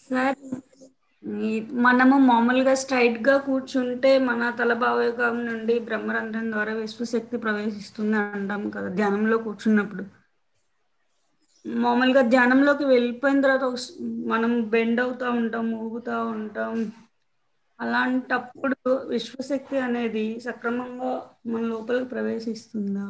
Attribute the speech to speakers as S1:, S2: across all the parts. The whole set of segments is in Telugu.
S1: సార్ ఈ మనము మామూలుగా స్ట్రైట్ గా కూర్చుంటే మన తల భావోగం నుండి బ్రహ్మరంధ్రం ద్వారా విశ్వశక్తి ప్రవేశిస్తుంది అంటాం కదా ధ్యానంలో కూర్చున్నప్పుడు మామూలుగా ధ్యానంలోకి వెళ్ళిపోయిన తర్వాత ఒక స్- మనం బెండ్ అవుతూ ఉంటాం ఊగుతూ ఉంటాం అలాంటప్పుడు విశ్వశక్తి అనేది సక్రమంగా మన లోపలికి ప్రవేశిస్తుందా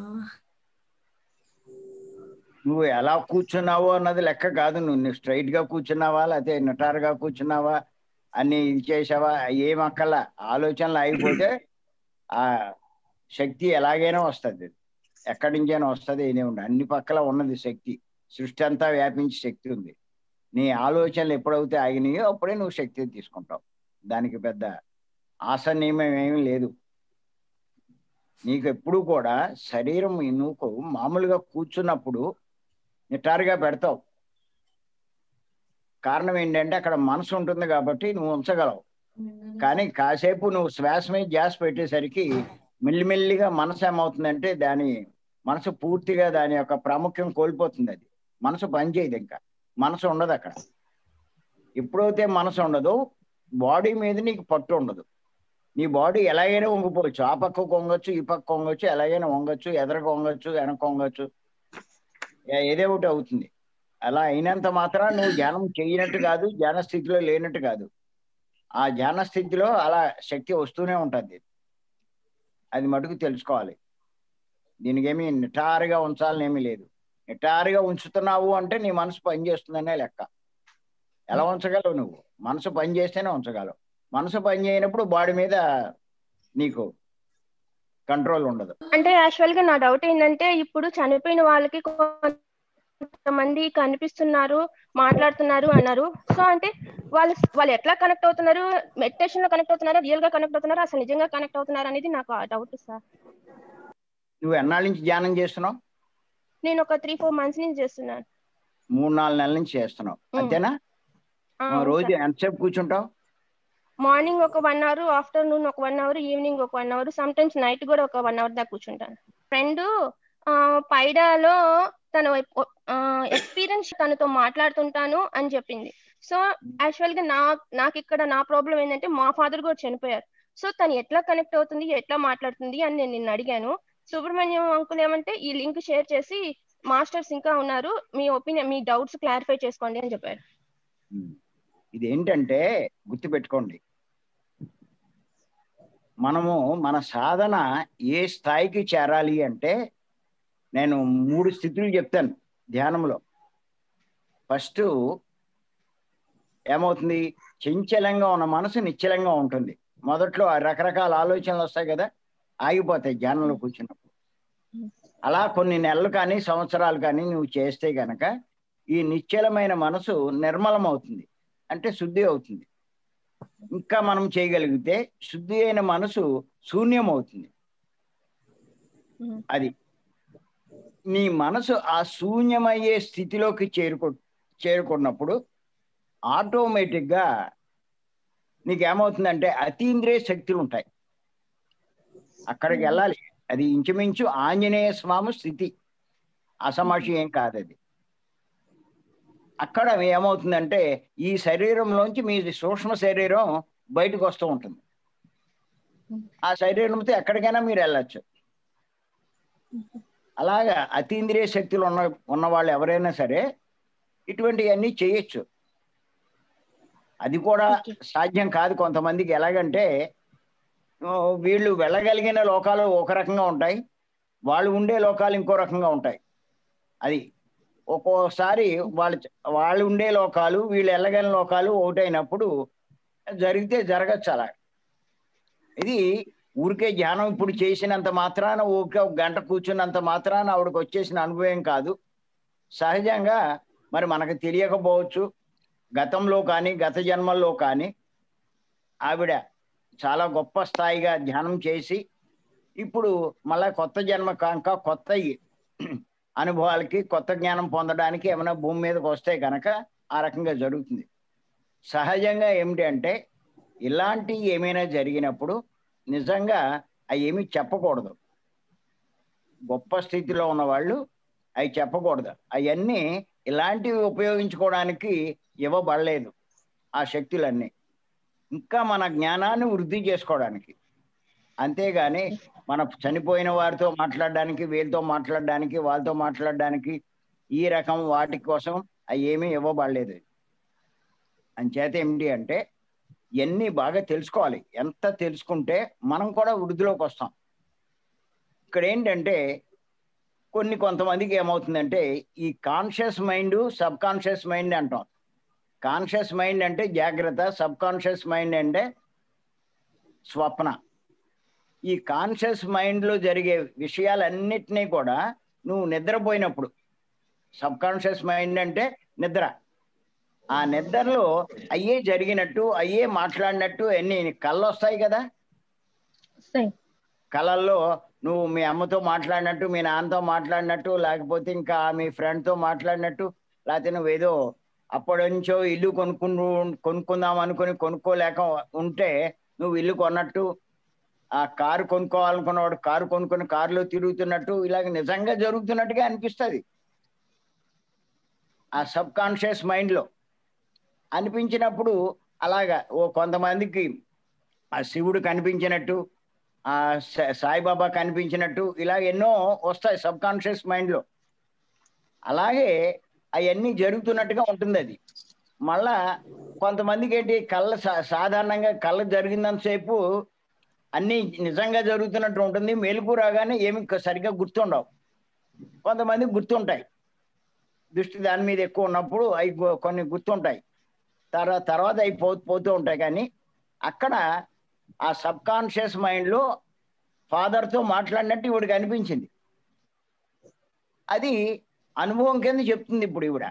S2: నువ్వు ఎలా కూర్చున్నావో అన్నది లెక్క కాదు నువ్వు నువ్వు స్ట్రైట్ గా కూర్చున్నావా లేకపోతే నిటారుగా కూర్చున్నావా అన్ని ఇది చేసావా ఏం అక్కల ఆలోచనలు ఆగిపోతే ఆ శక్తి ఎలాగైనా వస్తుంది ఎక్కడి నుంచైనా వస్తుంది ఏనే ఉండి అన్ని పక్కల ఉన్నది శక్తి సృష్టి అంతా వ్యాపించి శక్తి ఉంది నీ ఆలోచనలు ఎప్పుడైతే ఆగినాయో అప్పుడే నువ్వు శక్తి తీసుకుంటావు దానికి పెద్ద ఆశ నియమం ఏమీ లేదు నీకు ఎప్పుడు కూడా శరీరం నువ్వు మామూలుగా కూర్చున్నప్పుడు నిటారుగా పెడతావు కారణం ఏంటంటే అక్కడ మనసు ఉంటుంది కాబట్టి నువ్వు ఉంచగలవు కానీ కాసేపు నువ్వు శ్వాస మీద గ్యాస్ పెట్టేసరికి మెల్లిమెల్లిగా మనసు ఏమవుతుందంటే దాని మనసు పూర్తిగా దాని యొక్క ప్రాముఖ్యం కోల్పోతుంది అది మనసు పనిచేయదు ఇంకా మనసు ఉండదు అక్కడ ఎప్పుడైతే మనసు ఉండదో బాడీ మీద నీకు పట్టు ఉండదు నీ బాడీ ఎలాగైనా వంగిపోవచ్చు ఆ పక్క వంగొచ్చు ఈ పక్క వంగొచ్చు ఎలాగైనా వంగొచ్చు ఎదరకు వంగొచ్చు వెనక వంగొచ్చు ఏ- ఏదో ఒకటి అవుతుంది అలా అయినంత మాత్రం నువ్వు ధ్యానం చేయనట్టు కాదు ధ్యాన స్థితిలో లేనట్టు కాదు ఆ ధ్యాన స్థితిలో అలా శక్తి వస్తూనే ఉంటుంది అది మటుకు తెలుసుకోవాలి దీనికి ఏమి నిటారుగా ఉంచాలని ఏమీ లేదు నిటారుగా ఉంచుతున్నావు అంటే నీ మనసు పనిచేస్తుందనే లెక్క ఎలా ఉంచగలవు నువ్వు మనసు పని చేస్తేనే ఉంచగలవు మనసు పని చేయనప్పుడు బాడీ మీద నీకు కంట్రోల్ ఉండదు
S3: అంటే యాక్చువల్ గా నా డౌట్ ఏంటంటే ఇప్పుడు చనిపోయిన వాళ్ళకి కొంతమంది కనిపిస్తున్నారు మాట్లాడుతున్నారు అన్నారు సో అంటే వాళ్ళు వాళ్ళు ఎట్లా కనెక్ట్ అవుతున్నారు మెడిటేషన్ లో కనెక్ట్ అవుతున్నారా రియల్ గా కనెక్ట్ అవుతున్నారా అసలు నిజంగా కనెక్ట్ అవుతున్నారు అనేది నాకు డౌట్ సార్
S2: నువ్వు ఎన్నాళ్ళ నుంచి ధ్యానం చేస్తున్నావు
S3: నేను ఒక త్రీ ఫోర్ మంత్స్ నుంచి చేస్తున్నాను
S2: మూడు నాలుగు నెలల నుంచి చేస్తున్నావు
S3: ఉమ్.
S2: అంతేనా
S3: ఆ,
S2: ఆ,
S3: అవును
S2: రోజు
S3: సార్.
S2: ఎంతసేపు కూర్చుంటావు
S3: మార్నింగ్ ఒక వన్ అవర్ ఆఫ్టర్నూన్ ఒక వన్ అవర్ ఈవినింగ్ ఒక one hour some times night కూడా ఒక వన్ అవర్ దాకా కూర్చుంటాను ఫ్రెండ్ పైడాలో తన ఎక్స్పీరియన్స్ తనతో మాట్లాడుతుంటాను అని చెప్పింది సో యాక్చువల్ గా నా నాకు ఇక్కడ నా ప్రాబ్లం ఏంటంటే మా ఫాదర్ కూడా చనిపోయారు సో తను ఎట్లా కనెక్ట్ అవుతుంది ఎట్లా మాట్లాడుతుంది అని నేను నిన్ను అడిగాను సుబ్రహ్మణ్యం అంకుల్ ఏమంటే ఈ లింక్ షేర్ చేసి మాస్టర్స్ ఇంకా ఉన్నారు మీ ఒపీనియన్ మీ డౌట్స్ క్లారిఫై చేసుకోండి అని చెప్పారు
S2: ఉమ్. ఇది ఏంటంటే గుర్తుపెట్టుకోండి మనము మన సాధన ఏ స్థాయికి చేరాలి అంటే నేను మూడు స్థితులు చెప్తాను ధ్యానంలో ఫస్ట్ ఏమవుతుంది చంచలంగా ఉన్న మనసు నిశ్చలంగా ఉంటుంది మొదట్లో ఆ రకరకాల ఆలోచనలు వస్తాయి కదా ఆగిపోతాయి ధ్యానంలో కూర్చున్నప్పుడు అలా కొన్ని నెలలు కానీ సంవత్సరాలు కానీ నువ్వు చేస్తే గనక ఈ నిశ్చలమైన మనసు నిర్మలం అవుతుంది అంటే శుద్ధి అవుతుంది ఇంకా మనం చేయగలిగితే శుద్ధి అయిన మనసు శూన్యం అవుతుంది
S3: ఉమ్.
S2: అది నీ మనసు ఆ శూన్యమయ్యే స్థితిలోకి చేరుకో చేరుకున్నప్పుడు ఆటోమేటిక్ గా నీకేమవుతుందంటే అతీంద్రియ శక్తులు ఉంటాయి అక్కడికి వెళ్ళాలి అది ఇంచుమించు ఆంజనేయ స్వామి స్థితి అసమాషి ఏం కాదు అది అక్కడ ఏమవుతుందంటే ఈ శరీరంలోంచి మీ సూక్ష్మ శరీరం బయటకు వస్తూ ఉంటుంది ఆ శరీరంతో ఎక్కడికైనా మీరు వెళ్ళచ్చు అలాగా అతీంద్రియ శక్తులు ఉన్న ఉన్న వాళ్ళు ఎవరైనా సరే ఇటువంటివన్నీ చేయొచ్చు అది కూడా
S3: Okay.
S2: సాధ్యం కాదు కొంతమందికి ఎలాగంటే ఆ, వీళ్ళు వెళ్ళగలిగిన లోకాలు ఒక రకంగా ఉంటాయి వాళ్ళు ఉండే లోకాలు ఇంకో రకంగా ఉంటాయి అది ఒక్కోసారి వాళ్ళ వాళ్ళు ఉండే లోకాలు వీళ్ళు వెళ్ళగలిగిన లోకాలు ఒకటైనప్పుడు జరిగితే జరగచ్చు అలా ఇది ఊరికే ధ్యానం ఇప్పుడు చేసినంత మాత్రాన ఊరికే ఒక గంట కూర్చున్నంత మాత్రాన ఆవిడకి వచ్చేసిన అనుభవం కాదు సహజంగా మరి మనకు తెలియకపోవచ్చు గతంలో కానీ గత జన్మల్లో కానీ ఆవిడ చాలా గొప్ప స్థాయిగా ధ్యానం చేసి ఇప్పుడు మళ్ళా కొత్త జన్మ కాక కొత్త ఈ అనుభవాలకి కొత్త జ్ఞానం పొందడానికి ఏమైనా భూమి మీదకి వస్తే కనుక ఆ రకంగా జరుగుతుంది సహజంగా ఏమిటి అంటే ఇలాంటి ఏమైనా జరిగినప్పుడు నిజంగా అవి ఏమీ చెప్పకూడదు గొప్ప స్థితిలో ఉన్న వాళ్ళు అవి చెప్పకూడదు అవన్నీ ఇలాంటివి ఉపయోగించుకోవడానికి ఇవ్వబడలేదు ఆ శక్తులన్నీ ఇంకా మన జ్ఞానాన్ని వృద్ధి చేసుకోవడానికి అంతేగాని మన చనిపోయిన వారితో మాట్లాడడానికి వీళ్ళతో మాట్లాడడానికి వాళ్ళతో మాట్లాడడానికి ఈ రకం వాటి కోసం అవి ఏమీ ఇవ్వబడలేదు అంచేత ఏమిటి అంటే ఇవన్నీ బాగా తెలుసుకోవాలి ఎంత తెలుసుకుంటే మనం కూడా వృద్ధిలోకి వస్తాం ఇక్కడ ఏంటంటే కొన్ని కొంతమందికి ఏమవుతుందంటే ఈ conscious mind subconscious mind అంటాం కాన్షియస్ మైండ్ అంటే జాగ్రత్త సబ్ కాన్షియస్ మైండ్ అంటే స్వప్న ఈ కాన్షియస్ మైండ్లో జరిగే విషయాలన్నిటినీ కూడా నువ్వు నిద్రపోయినప్పుడు సబ్ కాన్షియస్ మైండ్ అంటే నిద్ర ఆ నిద్రలో అయ్యే జరిగినట్టు అయ్యే మాట్లాడినట్టు అన్ని కళ్ళు వస్తాయి కదా
S3: వస్తాయి
S2: కళల్లో నువ్వు మీ అమ్మతో మాట్లాడినట్టు మీ నాన్నతో మాట్లాడినట్టు లేకపోతే ఇంకా మీ ఫ్రెండ్తో మాట్లాడినట్టు లేకపోతే నువ్వేదో అప్పటి నుంచో ఇల్లు కొనుక్కు కొనుక్కుందాం అనుకుని కొనుక్కోలేక ఉంటే నువ్వు ఇల్లు కొన్నట్టు ఆ కారు కొనుక్కోవాలనుకున్నవాడు కారు కొనుక్కొని కారులో తిరుగుతున్నట్టు ఇలాగ నిజంగా జరుగుతున్నట్టుగా అనిపిస్తుంది ఆ సబ్ కాన్షియస్ మైండ్లో అనిపించినప్పుడు అలాగా ఓ కొంతమందికి ఆ శివుడు కనిపించినట్టు ఆ సా- సాయిబాబా కనిపించినట్టు ఇలా ఎన్నో వస్తాయి సబ్ కాన్షియస్ మైండ్లో అలాగే అవన్నీ జరుగుతున్నట్టుగా ఉంటుంది అది మళ్ళా కొంతమందికి ఏంటి కళ్ళ సా- సాధారణంగా కళ్ళ జరిగినంతసేపు అన్నీ నిజంగా జరుగుతున్నట్టు ఉంటుంది మేలుకు రాగానే ఏమి సరిగ్గా గుర్తుండవు కొంతమంది గుర్తుంటాయి దృష్టి దాని మీద ఎక్కువ ఉన్నప్పుడు అవి గు- కొన్ని గుర్తుంటాయి తర్వాత తర్వాత అవి పో పోతూ ఉంటాయి కానీ అక్కడ ఆ సబ్ కాన్షియస్ మైండ్లో ఫాదర్తో మాట్లాడినట్టు ఇవిడికి అనిపించింది అది అనుభవం కింద చెప్తుంది ఇప్పుడు ఈవిడ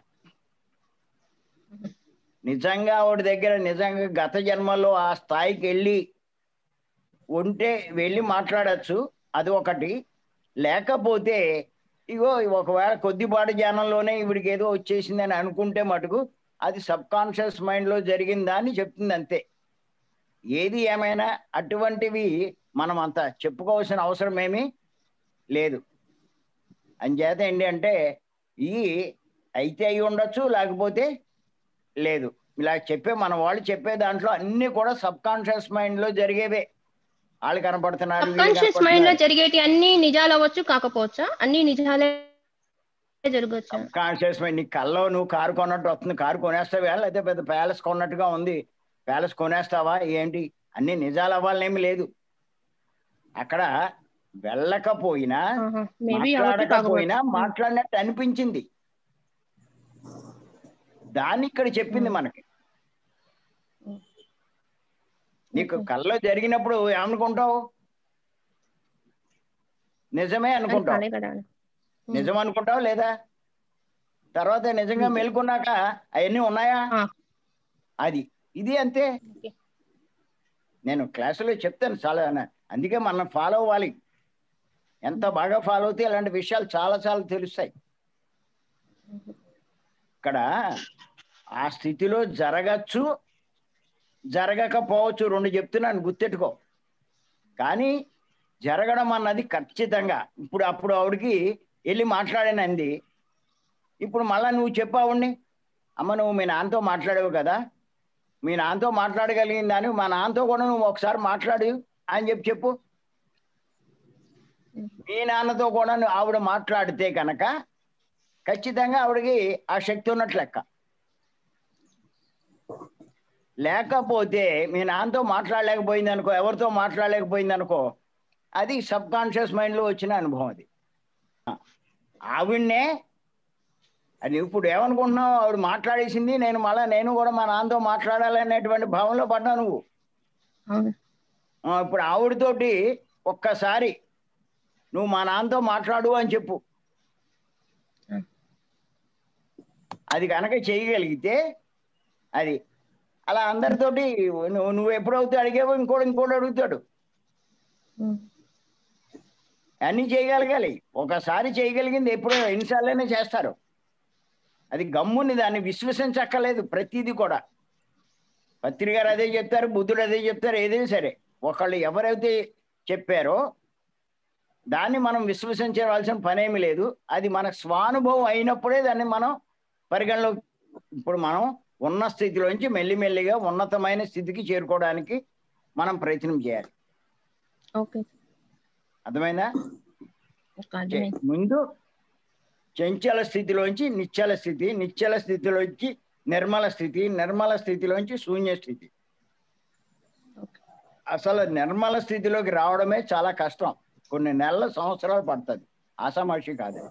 S2: నిజంగా ఆవిడ దగ్గర నిజంగా గత జన్మలో ఆ స్థాయికి వెళ్ళి ఉంటే వెళ్ళి మాట్లాడచ్చు అది ఒకటి లేకపోతే ఇగో ఒకవేళ కొద్దిపాటి జ్ఞానంలోనే ఈవిడికి ఏదో వచ్చేసింది అని అనుకుంటే మటుకు అది సబ్ కాన్షియస్ మైండ్లో జరిగిందా అని చెప్తుంది అంతే ఏది ఏమైనా అటువంటివి మనం అంత చెప్పుకోవాల్సిన అవసరం ఏమీ లేదు అంచేత ఏంటి అంటే ఈ అయితే అయి ఉండొచ్చు లేకపోతే లేదు ఇలా చెప్పే మన వాళ్ళు చెప్పే దాంట్లో అన్ని కూడా సబ్ కాన్షియస్ మైండ్ లో జరిగేవే వాళ్ళు కనపడుతున్నారు వీళ్ళు
S3: కాన్షియస్ మైండ్ లో
S2: కనపడుతున్నారు.
S3: జరిగేటి అన్ని నిజాలు అవ్వచ్చు కాకపోవచ్చా అన్ని నిజాలే జరగచ్చు
S2: సబ్ కాన్షియస్ మైండ్ నీ కల్లో నువ్వు కారు కొన్నట్టు వస్తుంది కారు కొనేస్తావా లేకపోతే పెద్ద ప్యాలెస్ కొన్నట్టుగా ఉంది ప్యాలెస్ కొనేస్తావా ఏంటి అన్ని నిజాలు అవ్వాలనేమి లేదు అక్కడ వెళ్ళకపోయినా
S3: మేబీ
S2: మాట్లాడకపోయినా మాట్లాడినట్టు అనిపించింది దాన్ని ఇక్కడ చెప్పింది మనకి నీకు కల్లో జరిగినప్పుడు ఏమనుకుంటావు నిజమే అనుకుంటావు
S3: కదా
S2: నిజం అనుకుంటావు లేదా తర్వాత నిజంగా
S3: నిజం.
S2: మేల్కొన్నాక అవన్నీ ఉన్నాయా
S3: ఆ.
S2: అది ఇది అంతే
S3: ఓకే.
S2: నేను క్లాసులో చెప్తాను చాలా అందుకే మనం ఫాలో అవ్వాలి ఎంత బాగా ఫాలో అవుతే ఇలాంటి విషయాలు చాలా చాలా తెలుస్తాయి ఇక్కడ ఆ స్థితిలో జరగచ్చు జరగకపోవచ్చు రెండు చెప్తున్నాను గుర్తెట్టుకో కానీ జరగడం అన్నది ఖచ్చితంగా ఇప్పుడు అప్పుడు ఆవిడకి వెళ్ళి మాట్లాడానంది ఇప్పుడు మళ్ళా నువ్వు చెప్పు ఆవిడ్ని అమ్మ నువ్వు మీ నాన్నతో మాట్లాడావు కదా మీ నాన్నతో మాట్లాడగలిగిందని మా నాన్నతో కూడా నువ్వు ఒకసారి మాట్లాడు అని చెప్పి చెప్పు మీ నాన్నతో కూడా నువ్వు ఆవిడ మాట్లాడితే కనుక ఖచ్చితంగా ఆవిడకి ఆ శక్తి ఉన్నట్లు లెక్క లేకపోతే మీ నాన్నతో మాట్లాడలేకపోయింది అనుకో ఎవరితో మాట్లాడలేకపోయింది అనుకో అది సబ్ కాన్షియస్ మైండ్లో వచ్చిన అనుభవం అది ఆవిడ్నే అది ఇప్పుడు ఏమనుకుంటున్నావు ఆవిడ మాట్లాడేసింది నేను మళ్ళా నేను కూడా మా నాన్నతో మాట్లాడాలనేటువంటి భావంలో పడ్డా నువ్వు
S3: అవును
S2: ఆ, ఇప్పుడు ఆవిడతోటి ఒక్కసారి నువ్వు మా నాన్నతో మాట్లాడు అని చెప్పు అది కనుక చేయగలిగితే అది అలా అందరితోటి నువ్వు నువ్వు ఎప్పుడవుతే అడిగేవో ఇంకోటి ఇంకోటి అడుగుతాడు
S3: ఉమ్.
S2: అన్నీ చేయగలగాలి ఒకసారి చేయగలిగింది ఎప్పుడో ఎన్నిసార్లైనా చేస్తారు అది గమ్ముని దాన్ని విశ్వసించక్కర్లేదు ప్రతిదీ కూడా పత్రి గారు అదే చెప్తారు బుద్ధుడు అదే చెప్తారు ఏదైనా సరే ఒకళ్ళు ఎవరైతే చెప్పారో దాన్ని మనం విశ్వసించవలసిన పనేమి లేదు అది మన స్వానుభవం అయినప్పుడే దాన్ని మనం పరిగణలో ఇప్పుడు మనం ఉన్న స్థితిలోంచి మెల్లిమెల్లిగా ఉన్నతమైన స్థితికి చేరుకోవడానికి మనం ప్రయత్నం చేయాలి
S3: ఓకే
S2: అర్థమైందా
S3: ఓకే అర్థమైంది
S2: ముందు చంచల స్థితిలోంచి నిశ్చల స్థితి నిశ్చల స్థితిలోంచి నిర్మల స్థితి నిర్మల స్థితిలోంచి శూన్య స్థితి
S3: ఓకే
S2: అసలు నిర్మల స్థితిలోకి రావడమే చాలా కష్టం కొన్ని నెలల సంవత్సరాలు పడుతుంది ఆసామాషి కాదు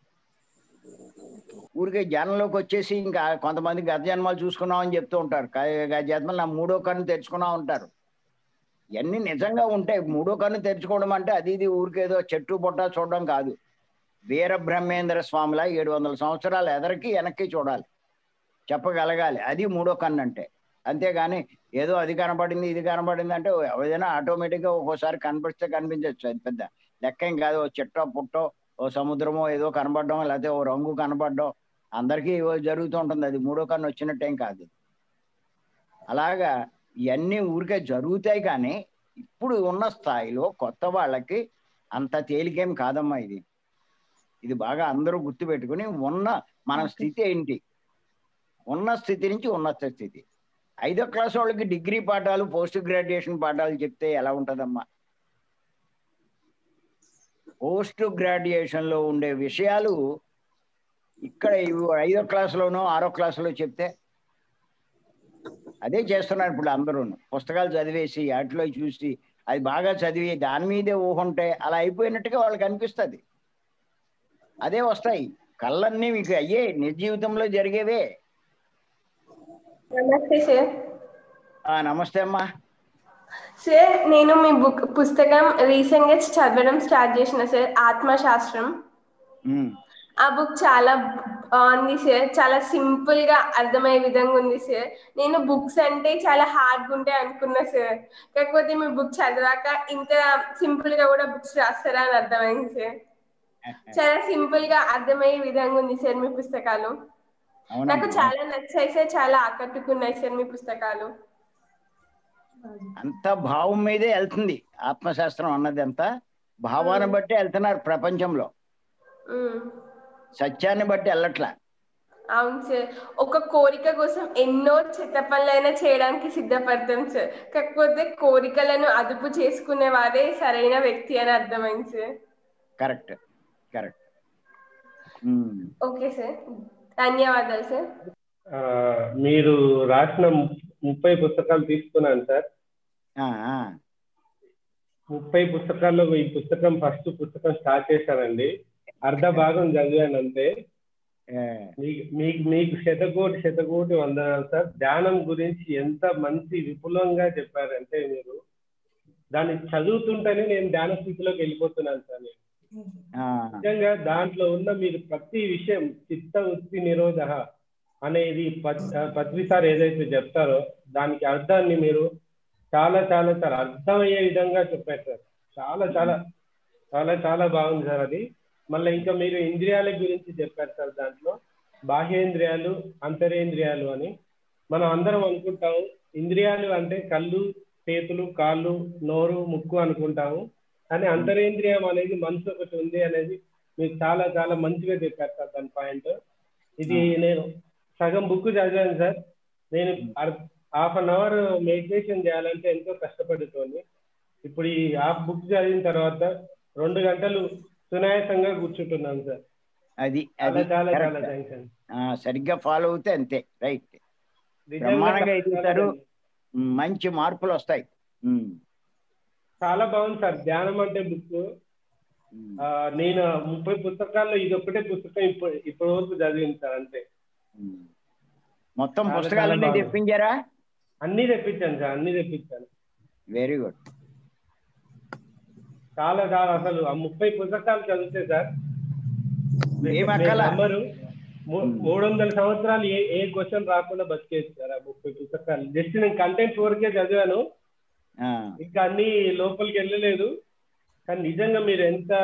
S2: ఊరికే జనంలోకి వచ్చేసి ఇంకా కొంతమంది గత జన్మలు చూసుకున్నామని చెప్తూ ఉంటారు క- గత జన్మలు నా మూడో కన్ను తెరుచుకున్నా ఉంటారు ఇవన్నీ నిజంగా ఉంటాయి మూడో కన్ను తెరుచుకోవడం అంటే అది ఇది ఊరికేదో చెట్టు పొట్ట చూడడం కాదు వీర బ్రహ్మేంద్ర స్వామిల ఏడు వందల సంవత్సరాలు ఎదరికి వెనక్కి చూడాలి చెప్పగలగాలి అది మూడో కన్ను అంటే అంతేగాని ఏదో అది కనపడింది ఇది కనపడింది అంటే ఏదైనా ఆటోమేటిక్గా ఒక్కోసారి కనిపిస్తే కనిపించవచ్చు అది పెద్ద లెక్క ఏం కాదు ఓ చెట్టో పుట్టో ఓ సముద్రమో ఏదో కనపడడం లేకపోతే ఓ రంగు కనపడడం అందరికీ ఏవో జరుగుతూ ఉంటుంది అది మూడో కన్ను వచ్చినట్టేం కాదు అలాగా ఇవన్నీ ఊరికే జరుగుతాయి కానీ ఇప్పుడు ఉన్న స్థాయిలో కొత్త వాళ్ళకి అంత తేలికేం కాదమ్మా ఇది ఇది బాగా అందరూ గుర్తుపెట్టుకుని ఉన్న మన స్థితి ఏంటి ఉన్న స్థితి నుంచి ఉన్నత స్థితి ఐదో క్లాస్ వాళ్ళకి డిగ్రీ పాఠాలు పోస్ట్ గ్రాడ్యుయేషన్ పాఠాలు చెప్తే ఎలా ఉంటుందమ్మా పోస్ట్ గ్రాడ్యుయేషన్ లో ఉండే విషయాలు ఇక్కడ ఇవి ఐదో క్లాసులోనో ఆరో క్లాసులో చెప్తే అదే చేస్తున్నారు ఇప్పుడు అందరూ పుస్తకాలు చదివేసి వాటిలో చూసి అది బాగా చదివి దాని మీదే ఊహ ఉంటే అలా అయిపోయినట్టుగా వాళ్ళకి అనిపిస్తుంది అదే వస్తాయి కళ్ళన్నీ మీకు అయ్యే నిజ జీవితంలో జరిగేవే
S4: నమస్తే సార్
S2: ఆ నమస్తే అమ్మా
S4: సార్ నేను మీ బుక్ పుస్తకం రీసెంట్ గా చదవడం స్టార్ట్ చేసిన సార్ ఆత్మశాస్త్రం
S2: ఉమ్,
S4: ఆ బుక్ చాలా బాగుంది సార్ చాలా సింపుల్ గా అర్థమయ్యే విధంగా ఉంది సార్ నేను బుక్స్ అంటే చాలా హార్డ్ గా ఉంటాయి అనుకున్నా సార్ కాకపోతే మీ బుక్ చదివాక ఇంత సింపుల్ గా కూడా బుక్స్ రాస్తారా అని అర్థమైంది సార్ చాలా సింపుల్ గా అర్థమయ్యే విధంగా ఉంది సార్ మీ పుస్తకాలు నాకు
S2: అవునమ్మా
S4: చాలా నచ్చాయి సార్ చాలా ఆకట్టుకున్నాయి సార్ మీ పుస్తకాలు
S2: అంత భావం మీదే వెళ్తుంది ఆత్మశాస్త్రం అన్నది అంతా భావాన్ని బట్టి వెళ్తున్నారు ప్రపంచంలో
S4: ఉమ్.
S2: సత్యాన్ని బట్టి వెళ్ళట్లా
S4: అవును సార్ ఒక కోరిక కోసం ఎన్నో చెత్త పనులైనా చేయడానికి సిద్ధపడతాం సార్ కాకపోతే కోరికలను అదుపు చేసుకునే వారే సరైన వ్యక్తి అని అర్థమైంది sir
S2: correct correct
S4: okay sir ధన్యవాదాలు సార్
S5: ఆ, మీరు రాసిన ము- ముప్పై పుస్తకాలు తీసుకున్నాను సార్ ముప్పై పుస్తకాల్లో ఈ పుస్తకం ఫస్ట్ పుస్తకం స్టార్ట్ చేశానండి అర్ధ భాగం చదివాను అంతే మీకు మీకు మీకు శతకోటి శతకోటి వందనాలు సార్ ధ్యానం గురించి ఎంత మంచి విపులంగా చెప్పారంటే మీరు దాన్ని చదువుతుంటేనే నేను ధ్యాన స్థితిలోకి వెళ్ళిపోతున్నాను సార్ నేను నిజంగా దాంట్లో ఉన్న మీరు ప్రతి విషయం చిత్త వృత్తి నిరోధ అనేది పత్- ఆ, పత్రి సార్ ఏదైతే చెప్తారో దానికి అర్థాన్ని మీరు చాలా చాలా చాలా అర్థమయ్యే విధంగా చెప్పారు సార్ చాలా చాలా చాలా చాలా బాగుంది సార్ అది మళ్ళీ ఇంకా మీరు ఇంద్రియాల గురించి చెప్పారు సార్ దాంట్లో బాహ్యేంద్రియాలు అంతరేంద్రియాలు అని మనం అందరం అనుకుంటాము ఇంద్రియాలు అంటే కళ్ళు చేతులు కాళ్ళు నోరు ముక్కు అనుకుంటాము కానీ అంతరేంద్రియం అనేది మనసు ఒకటి ఉంది అనేది మీరు చాలా చాలా మంచిగా చెప్పారు సార్ దాని పాయింట్ ఇది నేను సగం బుక్ చదివాను సార్ నేను హాఫ్ అన్ అవర్ మెడిటేషన్ చేయాలంటే ఎంతో కష్టపడుతోంది ఇప్పుడు ఈ హాఫ్ బుక్ చదివిన తర్వాత రెండు గంటలు సునాయాసంగా కూర్చుంటున్నాను సార్
S2: అది
S5: చాలా
S2: అది
S5: చాలా చాలా
S2: correct.
S5: థ్యాంక్స్ అండి
S2: ఆ, సరిగ్గా ఫాలో అవుతే అంతే రైట్
S5: నిజంగా
S2: బ్రహ్మాండంగా
S5: చాలా
S2: ఎదుగుతారు
S5: చాలా-
S2: మంచి మార్పులు వస్తాయి ఉమ్,
S5: చాలా బాగుంది సార్ ధ్యానం అంటే బుక్
S2: ఉమ్,
S5: నేను ముప్పై పుస్తకాల్లో ఇది ఒక్కటే పుస్తకం ఇప్పుడు ఇప్పటి వరకు చదివింది సార్ అంతే
S2: ఉమ్. మొత్తం
S5: చాలా,
S2: పుస్తకాలన్నీ
S5: చాలా బాగుంది.
S2: తెప్పించారా
S5: అన్ని తెప్పించాను సార్ అన్ని తెప్పించాను
S2: వెరీ గుడ్
S5: చాలా చాలా అసలు ఆ ముప్పై పుస్తకాలు చదివితే సార్
S2: ఏం అక్కల?
S5: నమ్మరు మూ- మూడు వందల సంవత్సరాలు ఏ ఏ క్వశ్చన్ రాకుండా బతికేది సార్ ఆ ముప్పై పుస్తకాలు జస్ట్ నేను కంటెంట్స్ వరకే చదివాను ఇంకా అన్ని లోపలికి వెళ్ళలేదు కానీ నిజంగా మీరు ఎంత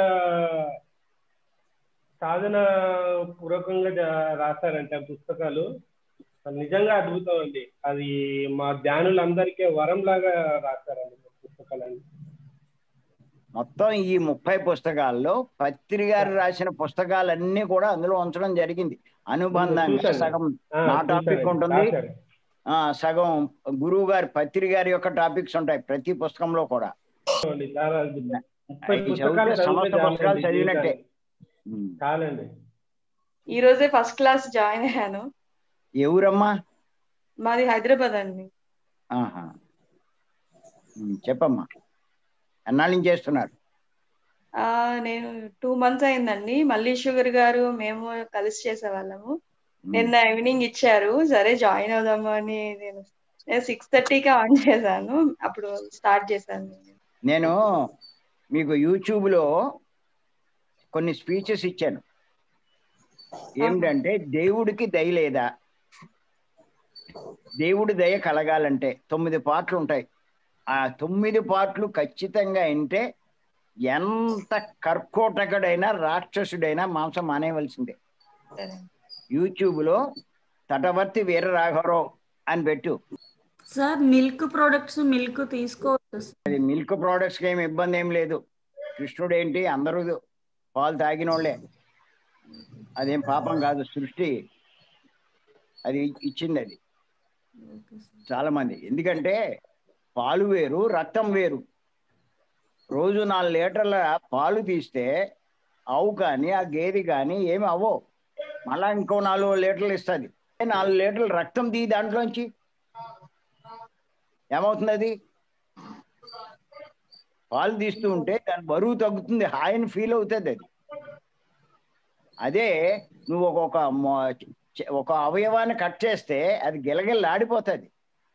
S5: సాధన పూర్వకంగా జా- రాశారంటే ఆ పుస్తకాలు అది నిజంగా అద్భుతం అండి అది మా ధ్యానులందరికీ వరం లాగా రాశారండి ఆ పుస్తకాలన్నీ
S2: మొత్తం ఈ ముప్పై పుస్తకాల్లో పత్రి గారు రాసిన పుస్తకాలన్నీ కూడా అందులో ఉంచడం జరిగింది అనుబంధంగా
S5: చూశాను.
S2: సగం
S5: ఆ,
S2: నా టాపిక్
S5: చూశానండి.
S2: ఉంటుంది
S5: రాశారు.
S2: ఆ, సగం గురువు గారి పత్రి గారి యొక్క టాపిక్స్ ఉంటాయి ప్రతి పుస్తకంలో కూడా
S5: అండి, చాలా ముప్పై
S2: అవి
S5: పుస్తకాలు
S2: చదివితే సమస్త
S5: చదివితే
S2: పుస్తకాలు
S5: చాలండి
S2: చదివినట్టే
S5: జీవితానికి.
S2: ఉమ్.
S5: చాలండి
S6: ఈ రోజే ఫస్ట్ క్లాస్ జాయిన్ అయ్యాను
S2: ఎవరమ్మా
S6: మాది హైదరాబాద్ అండి
S2: ఆహా ఉమ్, చెప్పమ్మా ఎన్నాళ్ళ నుంచి చేస్తున్నారు
S6: ఆ నేను టూ మంత్స్ అయిందండి మళ్ళీ షుగర్ గారు మేము కలిసి చేసేవాళ్ళము
S2: ఉమ్.
S6: నిన్న ఈవినింగ్ ఇచ్చారు సరే జాయిన్ అవుదాము అని నేను నేను సిక్స్ థర్టీకి ఆన్ చేశాను అప్పుడు స్టార్ట్ చేశాను
S2: నేను మీకు యూట్యూబ్లో కొన్ని స్పీచెస్ ఇచ్చాను ఏమిటంటే దేవుడికి దయ లేదా దేవుడి దయ కలగాలంటే తొమ్మిది పాటలు ఉంటాయి ఆ తొమ్మిది పాటలు ఖచ్చితంగా వింటే ఎంత కర్కోటకుడైనా రాక్షసుడైనా మాంసం మానేయవలసిందే
S6: సరే
S2: యూట్యూబ్లో తటవర్తి వీర రాఘవరావు అని పెట్టు
S1: సార్ మిల్క్ ప్రొడక్ట్స్ మిల్క్ తీసుకోవచ్చు సార్.
S2: అది మిల్క్ ప్రోడక్ట్స్కి ఏమి ఇబ్బంది ఏం లేదు కృష్ణుడు ఏంటి అందరూ పాలు తాగిన వాళ్ళే అదేం పాపం కాదు సృష్టి అది ఇచ్చింది అది
S1: ఓకే సార్.
S2: చాలా మంది ఎందుకంటే పాలు వేరు రక్తం వేరు రోజు నాలుగు లీటర్ల పాలు తీస్తే ఆవు కానీ ఆ గేదె కానీ ఏమి అవ్వవు మళ్ళా ఇంకో నాలుగు లీటర్లు ఇస్తుంది నాలుగు లీటర్లు రక్తం తీ దాంట్లోంచి ఏమవుతుంది అది పాలు తీస్తూ ఉంటే దాని బరువు తగ్గుతుంది హాయిని ఫీల్ అవుతుంది అది అదే నువ్వు ఒక్కొక్క మొ- చె- ఒక అవయవాన్ని కట్ చేస్తే అది గిలగిల్లాడిపోతుంది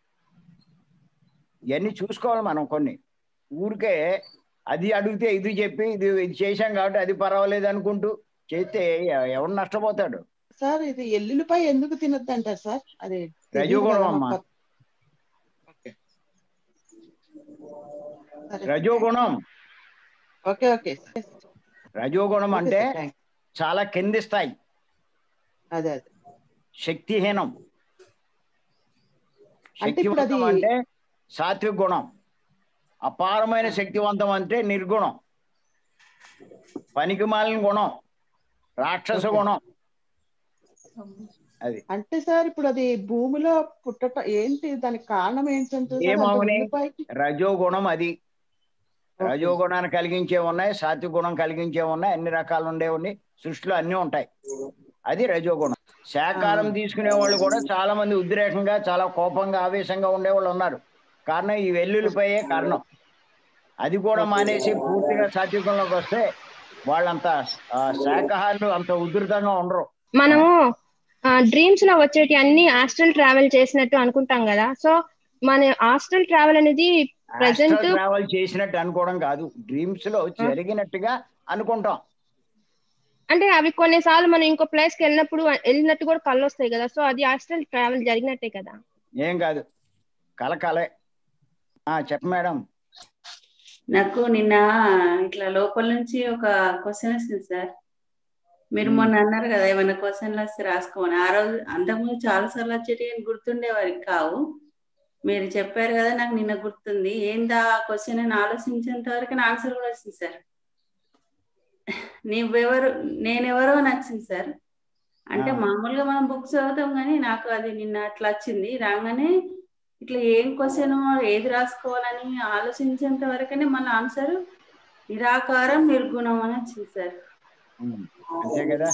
S2: ఇవన్నీ చూసుకోవాలి మనం కొన్ని ఊరికే అది అడిగితే ఇది చెప్పి ఇది ఇది చేశాం కాబట్టి అది పర్వాలేదు అనుకుంటూ చేస్తే ఎ- ఎవడు నష్టపోతాడు
S7: సార్ ఇది ఎల్లుల్లిపాయ ఎందుకు తినొద్దు అంటారు సార్ అది తెలియదు
S2: రజోగుణం
S7: కదా
S2: అమ్మా.
S7: మాకు. ఓకే. సరే.
S2: రజోగుణం
S7: ఓకే ఓకే
S2: రజోగుణం
S7: ఓకే
S2: అంటే
S7: సార్, థాంక్స్.
S2: చాలా కింది స్థాయి
S7: అదే అదే
S2: శక్తిహీనం
S7: అంటే ఇప్పుడు అది-
S2: శక్తివంతం అంటే సాత్విక గుణం అపారమైన శక్తివంతం అంటే నిర్గుణం పనికిమాలిన గుణం రాక్షస
S7: ఓకే.
S2: గుణం అది
S7: అంటే సార్ ఇప్పుడు అది భూమిలో పుట్టట ఏంటి దానికి కారణం ఏంటంటే సార్?
S2: ఏమవుని?
S7: అంటే ఉల్లిపాయకి
S2: రజోగుణం అది
S7: ఓకే.
S2: రజోగుణాన్ని కలిగించే ఉన్నాయి సాత్విక గుణం కలిగించే ఉన్నాయి అన్ని రకాలు ఉండే ఉన్నాయి సృష్టిలో అన్ని ఉంటాయి అది రజోగుణం శాకారం
S7: ఆ.
S2: తీసుకునే వాళ్ళు కూడా చాలా మంది ఉద్రేకంగా చాలా కోపంగా ఆవేశంగా ఉండేవాళ్ళు ఉన్నారు కారణం ఈ వెల్లుల్లిపోయే కారణం అది కూడా మానేసి పూర్తిగా సాత్వికంలోకి వస్తే వాళ్ళంత ఆ, శాకాహారులు అంత ఉధృతంగా ఉండరు
S3: మనము డ్రీమ్స్ లో వచ్చేటి అన్ని ఆస్ట్రల్ ట్రావెల్ చేసినట్టు అనుకుంటాం కదా సో మన ఆస్ట్రల్ ట్రావెల్ అనేది Present-
S2: ట్రావెల్ చేసినట్టు అనుకోవడం కాదు డ్రీమ్స్ లో జరిగినట్టుగా అనుకుంటాం
S3: అంటే అవి కొన్నిసార్లు మనం ఇంకో ప్లేస్ కి వెళ్ళినప్పుడు వెళ్ళినట్టు కూడా కళ్ళు వస్తాయి కదా సో అది ఆస్ట్రల్ ట్రావెల్ జరిగినట్టే కదా
S2: ఏం కాదు కల కలే ఆ, చెప్ప మేడం
S8: నాకు నిన్న ఇట్లా లోపల నుంచి ఒక క్వశ్చన్ వచ్చింది సార్ మీరు మొన్న అన్నారు కదా ఏమైనా క్వశ్చన్లు వస్తే రాసుకోమని ఆ రోజు అంతకుముందు చాలా సార్లు వచ్చేటి కానీ గుర్తుండేవారికి కావు మీరు చెప్పారు కదా నాకు నిన్న గుర్తుంది ఏందా క్వశ్చన్ అని ఆలోచించేంత వరకు ఆన్సర్ కూడా వచ్చింది సార్ నువ్వెవరు నేనెవరో నచ్చింది సార్ అంటే
S2: ఆ.
S8: మామూలుగా మనం బుక్స్ చదువుతాం కానీ నాకు అది నిన్న అట్లా వచ్చింది రాగానే ఇట్లా ఏం క్వశ్చన్ ఏది రాసుకోవాలని ఆలోచించేంత వరకనే మన ఆన్సర్ నిరాకారం నిర్గుణం అని వచ్చింది సార్
S2: ఉమ్, అంతే కదా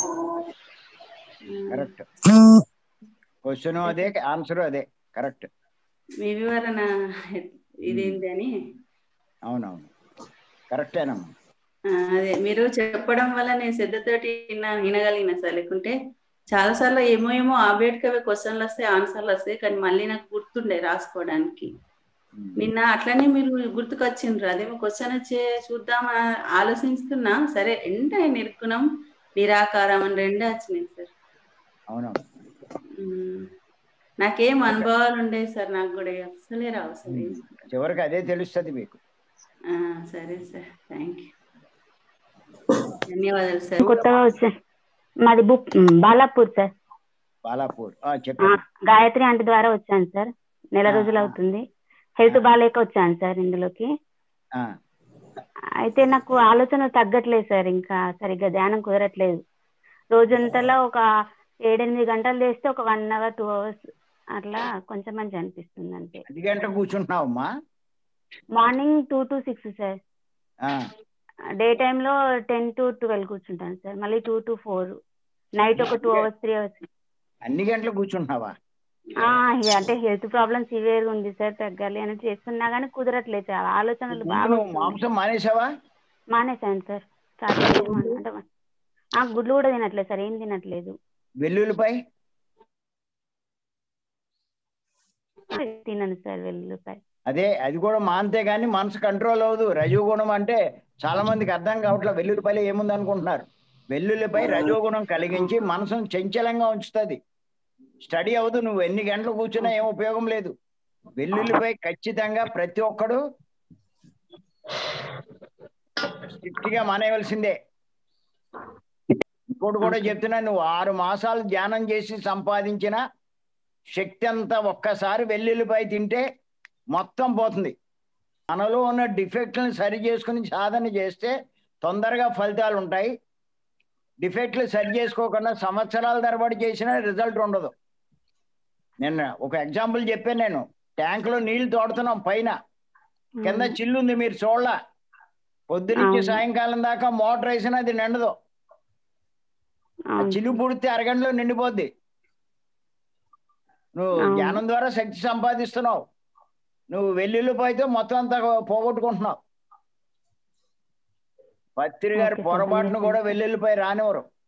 S2: కరెక్ట్ క్వశ్చన్ అదే ఆన్సర్ అదే కరెక్ట్
S8: మీ వివరణ ఇదేంటి అని
S2: అవునవును కరెక్టేనమ్మా
S8: ఆ, అదే మీరు చెప్పడం వల్ల నేను శ్రద్ధతోటి విన్నా వినగలిగిన సార్ లేకుంటే చాలా సార్లు ఏమో ఏమో ఆబ్జెక్ట్ అవే క్వశ్చన్లు వస్తాయి ఆన్సర్లు వస్తాయి కానీ మళ్ళీ నాకు గుర్తుండే రాసుకోవడానికి
S2: ఉమ్,
S8: నిన్న అట్లనే మీరు గుర్తుకొచ్చిండ్రు అదేమో క్వశ్చన్ వచ్చే చూద్దాం ఆలోచిస్తున్నా సరే ఎంత నిర్గుణం నిరాకారం అని రెండే వచ్చినాయి సార్
S2: అవునవును
S8: ఉమ్, నాకేం అనుభవాలు ఉండేవి సార్ నాకు కూడా అసలే రావు సార్ ఏం.
S2: చివరికి అదే తెలుస్తుంది మీకు
S8: ఆ, సరే సార్ థ్యాంక్ యూ ధన్యవాదాలు సార్
S9: కొత్తగా వచ్చా మాది బుక్ బాలాపూర్ సార్
S2: బాలాపూర్ ఆ,
S9: ఆ,
S2: చెప్పండి
S9: గాయత్రి ఆంటీ ద్వారా వచ్చాను సార్ నెల
S2: ఆ,
S9: రోజులు
S2: ఆ.
S9: అవుతుంది హెల్త్ బాగాలేక వచ్చాను సార్ ఇందులోకి
S2: ఆ,
S9: అయితే నాకు ఆలోచన తగ్గట్లేదు సార్ ఇంకా సరిగ్గా ధ్యానం కుదరట్లేదు రోజంతలో ఒక ఏడెనిమిది గంటలు చేస్తే ఒక వన్ అవర్ టూ అవర్స్ అట్లా కొంచెం మంచి అనిపిస్తుంది అంతే
S2: పది గంటలు కూర్చుంటున్నావమ్మా
S9: morning two to six sir
S2: ఆ,
S9: డే టైంలో టెన్ టు ట్వెల్వ్ కూర్చుంటాను సార్ మళ్ళీ టూ టు ఫోర్ నైట్ ఒక టూ అవర్స్ త్రీ అవర్స్
S2: అన్ని గంటలు కూర్చుంటున్నావా
S9: అంటే హెల్త్ ప్రాబ్లమ్ సివియర్ గా ఉంది సార్ తగ్గాలి అని చేస్తున్నా కానీ కుదరట్లేదు సార్ ఆలోచనలు
S2: ముందు
S9: బాగా
S2: నువ్వు
S9: వస్తున్నాయి.
S2: మాంసం మానేసావా
S9: మానేశాను సార్ స్టార్ట్ చేయడం అంటే ఆ గుడ్లు కూడా తినట్లేదు సార్ ఏం తినట్లేదు
S2: వెల్లుల్లిపై
S9: తినను సార్ వెల్లుల్లిపాయ
S2: అదే అది కూడా మాంతే కానీ మనసు కంట్రోల్ అవ్వదు రజోగుణం అంటే చాలా మందికి అర్థం కావట్లే వెల్లుల్లిపైలో ఏముంది అనుకుంటున్నారు వెల్లుల్లిపై రజోగుణం కలిగించి మనసును చంచలంగా ఉంచుతుంది స్టడీ అవ్వదు నువ్వు ఎన్ని గంటలు కూర్చున్నా ఏం ఉపయోగం లేదు వెల్లుల్లిపై ఖచ్చితంగా ప్రతి ఒక్కడు స్ట్రిక్ట్ గా మానేయవలసిందే ఇంకోటి కూడా చెప్తున్నా నువ్వు ఆరు మాసాలు ధ్యానం చేసి సంపాదించిన శక్తి అంతా ఒక్కసారి వెల్లుల్లిపై తింటే మొత్తం పోతుంది మనలో ఉన్న డిఫెక్ట్లను సరి చేసుకుని సాధన చేస్తే తొందరగా ఫలితాలు ఉంటాయి డిఫెక్ట్లు సరి చేసుకోకుండా సంవత్సరాల తరబడి చేసినా రిజల్ట్ ఉండదు నేను ఒక ఎగ్జాంపుల్ చెప్పాను నేను ట్యాంక్ లో నీళ్లు తోడుతున్నాం పైన కింద చిల్లు ఉంది మీరు చూడలా పొద్దు నుంచి
S9: అవును.
S2: సాయంకాలం దాకా మోటార్ వేసినా అది నిండదు ఆ
S9: అవును
S2: చిల్లు పుడితే అరగంటలో నిండిపోద్ది నువ్వు
S9: అవును.
S2: జ్ఞానం ద్వారా శక్తి సంపాదిస్తున్నావు నువ్వు వెల్లుల్లిపోయితే మొత్తం అంతా పోగొట్టుకుంటున్నావు పత్రి గారు
S9: ఓకే సార్,
S2: పొరపాటును
S9: ధన్యవాదాలు
S2: కూడా
S9: సార్.
S2: వెల్లుల్లిపై రానివ్వరు